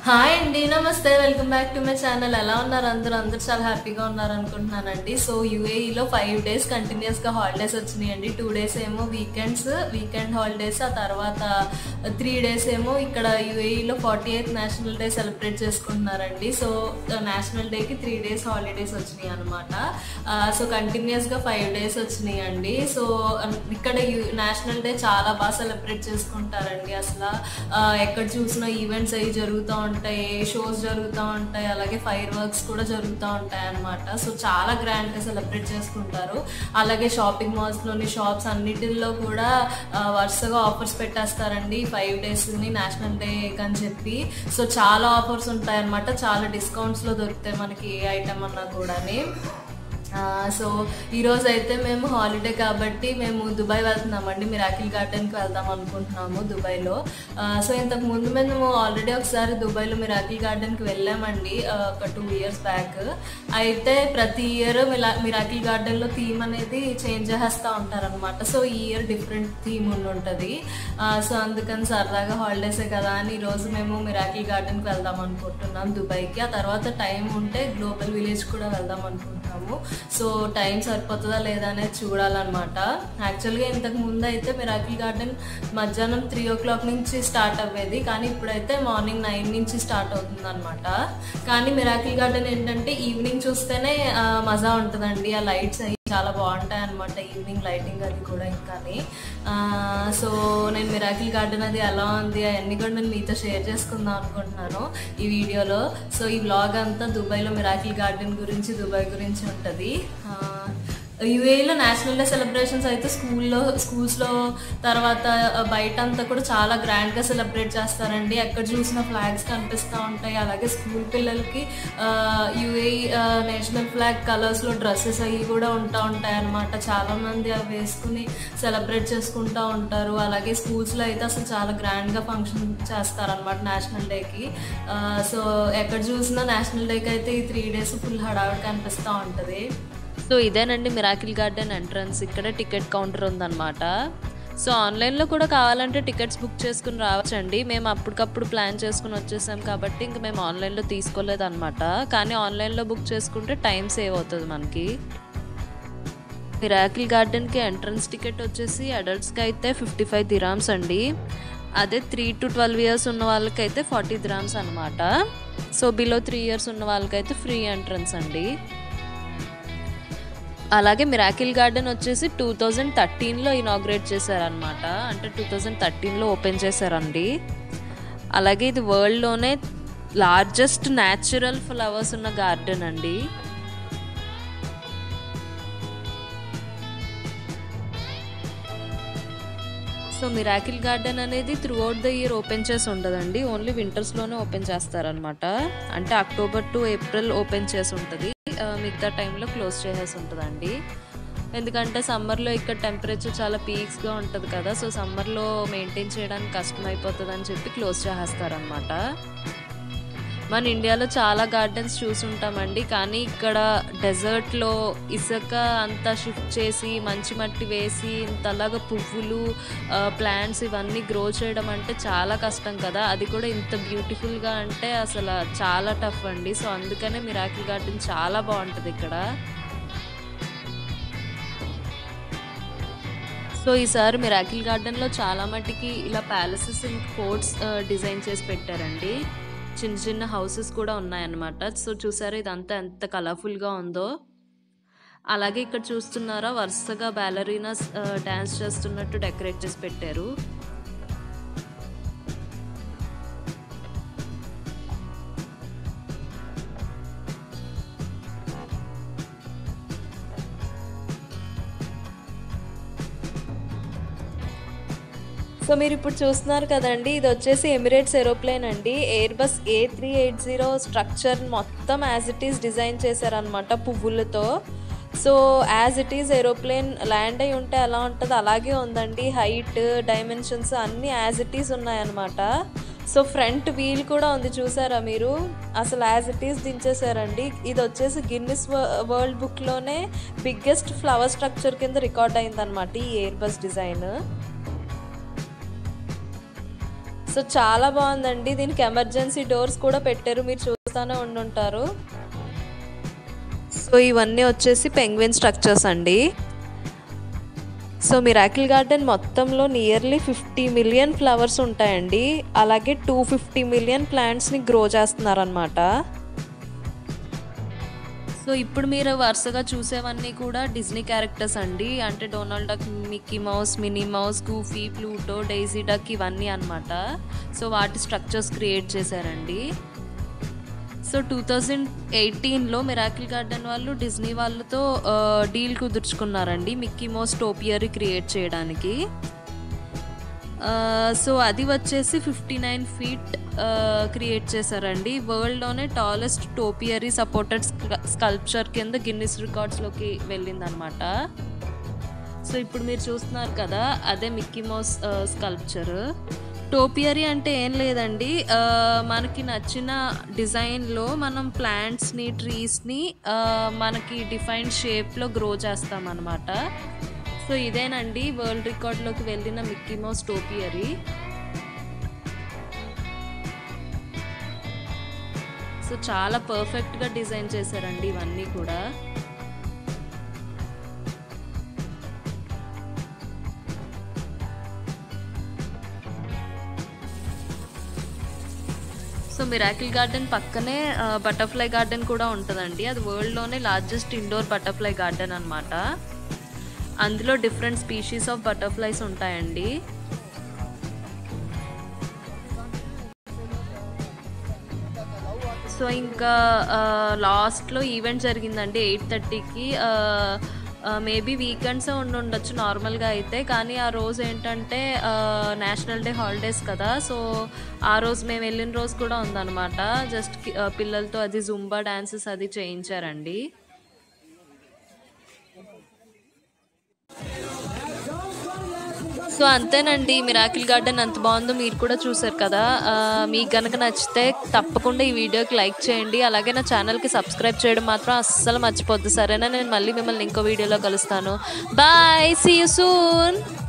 hi అండి నమస్తే welcome back to my channel ఎలా ఉన్నారు అందరూ అందరూ చాలా హ్యాపీగా ఉన్నారు అనుకుంటున్నానండి సో యూఏఈలో ఫైవ్ డేస్ కంటిన్యూస్ గా హాలిడేస్ వచ్చినాయండి టూ డేస్ ఏమో వీకెండ్స్ వీకెండ్ హాలిడేస్ ఆ తర్వాత త్రీ డేస్ ఏమో ఇక్కడ యూఏఈలో forty eighth national day celebrate చేసుకుంటున్నారండి సో నేషనల్ డేకి త్రీ డేస్ హాలిడేస్ వచ్చినాయి అనమాట సో కంటిన్యూస్ గా ఫైవ్ డేస్ వచ్చినాయి అండి సో ఇక్కడ నేషనల్ డే చాలా బాగా సెలబ్రేట్ చేసుకుంటారండి అసలు ఆ, ఎక్కడ చూసినా ఈవెంట్స్ అవి జరుగుతూ ఉంటాయి షోస్ జరుగుతూ ఉంటాయి అలాగే ఫైర్ వర్క్స్ కూడా జరుగుతూ ఉంటాయి అన్నమాట సో చాలా గ్రాండ్ గా సెలబ్రేట్ చేసుకుంటారు అలాగే షాపింగ్ మాల్స్ లోని షాప్స్ అన్నిటిల్లో కూడా ఆ, వరుసగా ఆఫర్స్ పెట్టేస్తారండి ఫైవ్ డేస్ ని నేషనల్ డే అని చెప్పి సో చాలా ఆఫర్స్ ఉంటాయి అన్నమాట చాలా డిస్కౌంట్స్ లో దొరుకుతాయి మనకి ఏ ఐటమ్ అన్నా కూడాని సో ఈ రోజు అయితే మేము హాలిడే కాబట్టి మేము దుబాయ్ వెళ్తున్నామండి మిరాకిల్ గార్డెన్కి వెళ్దాం అనుకుంటున్నాము దుబాయ్లో సో ఇంతకు ముందు మేము ఆల్రెడీ ఒకసారి దుబాయ్లో మిరాకిల్ గార్డెన్కి వెళ్ళామండి ఆ, ఒక టూ ఇయర్స్ బ్యాక్ అయితే ప్రతి ఇయర్ మిరాకిల్ గార్డెన్లో థీమ్ అనేది చేంజ్ చేస్తూ ఉంటారనమాట సో ఈ ఇయర్ డిఫరెంట్ థీమ్ ఉండి ఉంటుంది సో అందుకని సరదాగా హాలిడేసే కదా అని ఈరోజు మేము మిరాకిల్ గార్డెన్కి వెళ్దాం అనుకుంటున్నాం దుబాయ్కి ఆ తర్వాత టైం ఉంటే గ్లోబల్ విలేజ్ కూడా వెళ్దాం అనుకుంటున్నాము సో టైం సరిపోతుందా లేదా అనేది చూడాలన్నమాట యాక్చువల్గా ఇంతకు ముందు అయితే మిరాకిల్ గార్డెన్ మధ్యాహ్నం త్రీ ఓ క్లాక్ నుంచి స్టార్ట్ అవ్వేది కానీ ఇప్పుడైతే మార్నింగ్ నైన్ నుంచి స్టార్ట్ అవుతుంది అనమాట కానీ మిరాకిల్ గార్డెన్ ఏంటంటే ఈవినింగ్ చూస్తేనే ఆ, మజా ఉంటుందండి ఆ లైట్స్ అవి చాలా బాగుంటాయి అనమాట ఈవినింగ్ లైటింగ్ అది కూడా ఇంకాని ఆ, సో నేను మిరాకిల్ గార్డెన్ అది ఎలా ఉంది అవన్నీ కూడా నేను మీతో షేర్ చేసుకుందాం అనుకుంటున్నాను ఈ వీడియోలో సో ఈ వ్లాగ్ అంతా దుబాయ్లో మిరాకిల్ గార్డెన్ గురించి దుబాయ్ గురించి ఉంటుంది యుఏలో నేషనల్ డే సెలబ్రేషన్స్ అయితే స్కూల్లో స్కూల్స్లో తర్వాత బయట అంతా కూడా చాలా గ్రాండ్గా సెలబ్రేట్ చేస్తారండి ఎక్కడ చూసిన ఫ్లాగ్స్ కనిపిస్తూ ఉంటాయి అలాగే స్కూల్ పిల్లలకి యుఏ నేషనల్ ఫ్లాగ్ కలర్స్లో డ్రెస్సెస్ అవి కూడా ఉంటా ఉంటాయి అనమాట చాలామంది అవి వేసుకుని సెలబ్రేట్ చేసుకుంటూ ఉంటారు అలాగే స్కూల్స్లో అయితే అసలు చాలా గ్రాండ్గా ఫంక్షన్ చేస్తారనమాట నేషనల్ డేకి సో ఎక్కడ చూసినా నేషనల్ డేకి అయితే ఈ త్రీ డేస్ ఫుల్ హడావిడి కనిపిస్తూ ఉంటుంది సో ఇదేనండి మిరాకిల్ గార్డెన్ ఎంట్రన్స్ ఇక్కడ టికెట్ కౌంటర్ ఉందన్నమాట సో ఆన్లైన్లో కూడా కావాలంటే టికెట్స్ బుక్ చేసుకుని రావచ్చండి మేము అప్పటికప్పుడు ప్లాన్ చేసుకుని వచ్చేసాం కాబట్టి ఇంక మేము ఆన్లైన్లో తీసుకోలేదు అనమాట కానీ ఆన్లైన్లో బుక్ చేసుకుంటే టైం సేవ్ అవుతుంది మనకి మిరాకిల్ గార్డెన్కి ఎంట్రన్స్ టికెట్ వచ్చేసి అడల్ట్స్కి అయితే ఫిఫ్టీ ఫైవ్ దిరామ్స్ అండి అదే త్రీ టు ట్వెల్వ్ ఇయర్స్ ఉన్న వాళ్ళకైతే ఫార్టీ దిరామ్స్ అనమాట సో బిలో త్రీ ఇయర్స్ ఉన్న వాళ్ళకైతే ఫ్రీ ఎంట్రన్స్ అండి అలాగే మిరాకిల్ గార్డెన్ వచ్చేసి టూ థౌజండ్ థర్టీన్లో ఇనాగ్రేట్ చేశారనమాట అంటే టూ థౌజండ్ థర్టీన్లో ఓపెన్ చేశారండి అలాగే ఇది వరల్డ్లోనే లార్జెస్ట్ న్యాచురల్ ఫ్లవర్స్ ఉన్న గార్డెన్ అండి సో మిరాకిల్ గార్డెన్ అనేది throughout the year open చేసి ఉండదండి ఓన్లీ వింటర్స్లోనే ఓపెన్ చేస్తారనమాట అంటే అక్టోబర్ టు ఏప్రిల్ ఓపెన్ చేసి ఉంటుంది ఆ, మిగతా టైంలో క్లోజ్ చేసేసి ఉంటుందండి ఎందుకంటే సమ్మర్లో ఇక్కడ టెంపరేచర్ చాలా పీక్స్గా ఉంటుంది కదా సో సమ్మర్లో మెయింటైన్ చేయడానికి కష్టం అయిపోతుంది అని చెప్పి క్లోజ్ చేసేస్తారనమాట మన ఇండియాలో చాలా గార్డెన్స్ చూసుంటామండి కానీ ఇక్కడ డెజర్ట్లో ఇసుక అంతా షిఫ్ట్ చేసి మంచి మట్టి వేసి ఇంతలాగా పువ్వులు ప్లాంట్స్ ఇవన్నీ గ్రో చేయడం అంటే చాలా కష్టం కదా అది కూడా ఇంత బ్యూటిఫుల్గా అంటే అసలు చాలా టఫ్ అండి సో అందుకనే మిరాకిల్ గార్డెన్ చాలా బాగుంటుంది ఇక్కడ సో ఈసారి మిరాకిల్ గార్డెన్లో చాలా మటుకి ఇలా ప్యాలెసెస్ అండ్ ఫోర్ట్స్ డిజైన్ చేసి పెట్టారండి చిన్న చిన్న హౌసెస్ కూడా ఉన్నాయన్నమాట సో చూసారా ఇదంతా ఎంత కలర్ఫుల్గా ఉందో అలాగే ఇక్కడ చూస్తున్నారా వరుసగా బ్యాలరీనాస్ డ్యాన్స్ చేస్తున్నట్టు డెకరేట్ చేసి పెట్టారు సో మీరు ఇప్పుడు చూస్తున్నారు కదండి ఇది వచ్చేసి ఎమిరేట్స్ ఏరోప్లేన్ అండి Airbus A three eight zero structure మొత్తం యాజ్ ఇట్ ఈస్ డిజైన్ చేశారనమాట పువ్వులతో so as it is aeroplane land అయి ఉంటే ఎలా ఉంటుంది అలాగే ఉందండి హైట్ డైమెన్షన్స్ అన్నీ యాజ్ ఇట్ ఈస్ ఉన్నాయన్నమాట సో ఫ్రంట్ వీల్ కూడా ఉంది చూసారా మీరు అసలు యాజ్ ఇట్ ఈస్ దించేసారండి ఇది వచ్చేసి గిన్నిస్ వరల్డ్ బుక్లోనే బిగ్గెస్ట్ ఫ్లవర్ స్ట్రక్చర్ కింద రికార్డ్ అయిందనమాట ఈ ఎయిర్ బస్ డిజైన్ సో చాలా బాగుందండి దీనికి ఎమర్జెన్సీ డోర్స్ కూడా పెట్టారు మీరు చూస్తూనే ఉండుంటారు సో ఇవన్నీ వచ్చేసి పెంగ్విన్ స్ట్రక్చర్స్ అండి సో మిరాకిల్ గార్డెన్ మొత్తంలో నియర్లీ ఫిఫ్టీ మిలియన్ ఫ్లవర్స్ ఉంటాయండి అలాగే టూ ఫిఫ్టీ మిలియన్ ప్లాంట్స్ని గ్రో చేస్తున్నారనమాట సో ఇప్పుడు మీరు వరుసగా చూసేవన్నీ కూడా డిజ్నీ క్యారెక్టర్స్ అండి అంటే Donald Duck Mickey Mouse Minnie Mouse Goofy Pluto Daisy Duck ఇవన్నీ అనమాట సో వాటి స్ట్రక్చర్స్ క్రియేట్ చేశారండి సో టూ థౌజండ్ ఎయిటీన్లో మిరాకిల్ గార్డెన్ వాళ్ళు డిజ్నీ వాళ్ళతో డీల్ కుదుర్చుకున్నారండి మిక్కీ మౌస్ టోపియరీ క్రియేట్ చేయడానికి సో అది వచ్చేసి ఫిఫ్టీ నైన్ ఫీట్ క్రియేట్ చేశారండి వరల్డ్లోనే టాలెస్ట్ టోపియరీ సపోర్టెడ్ స్కల్ప్చర్ కింద గిన్నిస్ రికార్డ్స్లోకి వెళ్ళిందనమాట సో ఇప్పుడు మీరు చూస్తున్నారు కదా అదే మిక్కీ మౌస్ స్కల్ప్చర్ టోపియరీ అంటే ఏం లేదండి మనకి నచ్చిన డిజైన్లో మనం ప్లాంట్స్ని ట్రీస్ని మనకి డిఫైన్డ్ షేప్లో గ్రో చేస్తాం అనమాట సో ఇదేనండి వరల్డ్ రికార్డ్లోకి వెళ్ళిన మిక్కీ మౌస్ టోపియరీ సో చాలా పర్ఫెక్ట్గా డిజైన్ చేశారండి ఇవన్నీ కూడా సో మిరాకిల్ గార్డెన్ పక్కనే బటర్ఫ్లై గార్డెన్ కూడా ఉంటుందండి అది వరల్డ్లోనే లార్జెస్ట్ ఇండోర్ బటర్ఫ్లై గార్డెన్ అనమాట అందులో డిఫరెంట్ స్పీషీస్ ఆఫ్ బటర్ఫ్లైస్ ఉంటాయండి సో ఇంకా లాస్ట్లో ఈవెంట్ జరిగిందండి ఎయిట్ థర్టీకి మేబీ వీకెండ్సే ఉండి ఉండొచ్చు నార్మల్గా అయితే కానీ ఆ రోజు ఏంటంటే నేషనల్ డే హాలిడేస్ కదా సో ఆ రోజు మేము వెళ్ళిన రోజు కూడా ఉందన్నమాట జస్ట్ పిల్లలతో అది జుంబా డాన్సెస్ అది చేయించారండి సో అంతేనండి మిరాకిల్ గార్డెన్ ఎంత బాగుందో మీరు కూడా చూసారు కదా మీకు కనుక నచ్చితే తప్పకుండా ఈ వీడియోకి లైక్ చేయండి అలాగే నా ఛానల్కి సబ్స్క్రైబ్ చేయడం మాత్రం అస్సలు మర్చిపోద్దు సరేనా నేను మళ్ళీ మిమ్మల్ని ఇంకో వీడియోలో కలుస్తాను బాయ్ సీ యూ సూన్